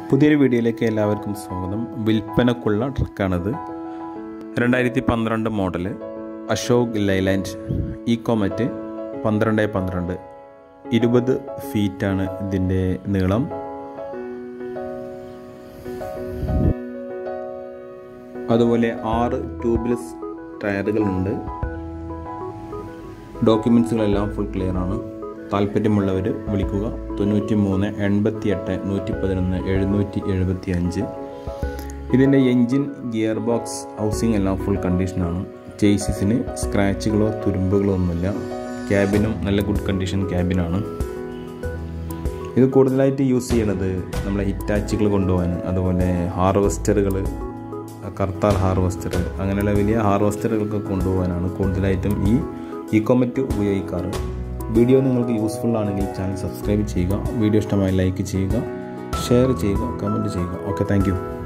പുതിയൊരു വീഡിയോയിലേക്ക് എല്ലാവർക്കും സ്വാഗതം വിൽപ്പനക്കുള്ള ട്രക്കാണിത് രണ്ടായിരത്തി പന്ത്രണ്ട് മോഡല് അശോക് ലൈലാൻഡ് ഈക്കോമറ്റ് പന്ത്രണ്ട് പന്ത്രണ്ട് ഇരുപത് ഫീറ്റാണ് ഇതിൻ്റെ നീളം അതുപോലെ ആറ് ട്യൂബ്ലെസ് ടയറുകളുണ്ട് ഡോക്യുമെൻസുകളെല്ലാം ഫുൾ ക്ലിയർ ആണ് താല്പര്യമുള്ളവർ വിളിക്കുക തൊണ്ണൂറ്റി മൂന്ന് എൺപത്തി എട്ട് നൂറ്റി പതിനൊന്ന് എഴുന്നൂറ്റി എഴുപത്തി അഞ്ച് ഇതിൻ്റെ എൻജിൻ ഗിയർ ബോക്സ് ഹൗസിംഗ് എല്ലാം ഫുൾ കണ്ടീഷനാണ് ചേസിന് സ്ക്രാച്ചുകളോ തുരുമ്പുകളോ ഒന്നുമില്ല ക്യാബിനും നല്ല ഗുഡ് കണ്ടീഷൻ ക്യാബിനാണ് ഇത് കൂടുതലായിട്ട് യൂസ് ചെയ്യണത് നമ്മളെ ഹിറ്റാച്ചുകൾ കൊണ്ടുപോകാൻ അതുപോലെ ഹാർവസ്റ്ററുകൾ കർത്താർ ഹാർവസ്റ്റർ അങ്ങനെയുള്ള വലിയ ഹാർവസ്റ്ററുകളൊക്കെ കൊണ്ടുപോകാനാണ് കൂടുതലായിട്ടും ഈ ഇക്കോമറ്റ് ഉപയോഗിക്കാറ് വീഡിയോ നിങ്ങൾക്ക് യൂസ്ഫുൾ ആണെങ്കിൽ ചാനൽ സബ്സ്ക്രൈബ് ചെയ്യുക വീഡിയോ ഇഷ്ടമായി ലൈക്ക് ചെയ്യുക ഷെയർ ചെയ്യുക കമൻറ്റ് ചെയ്യുക ഓക്കെ താങ്ക്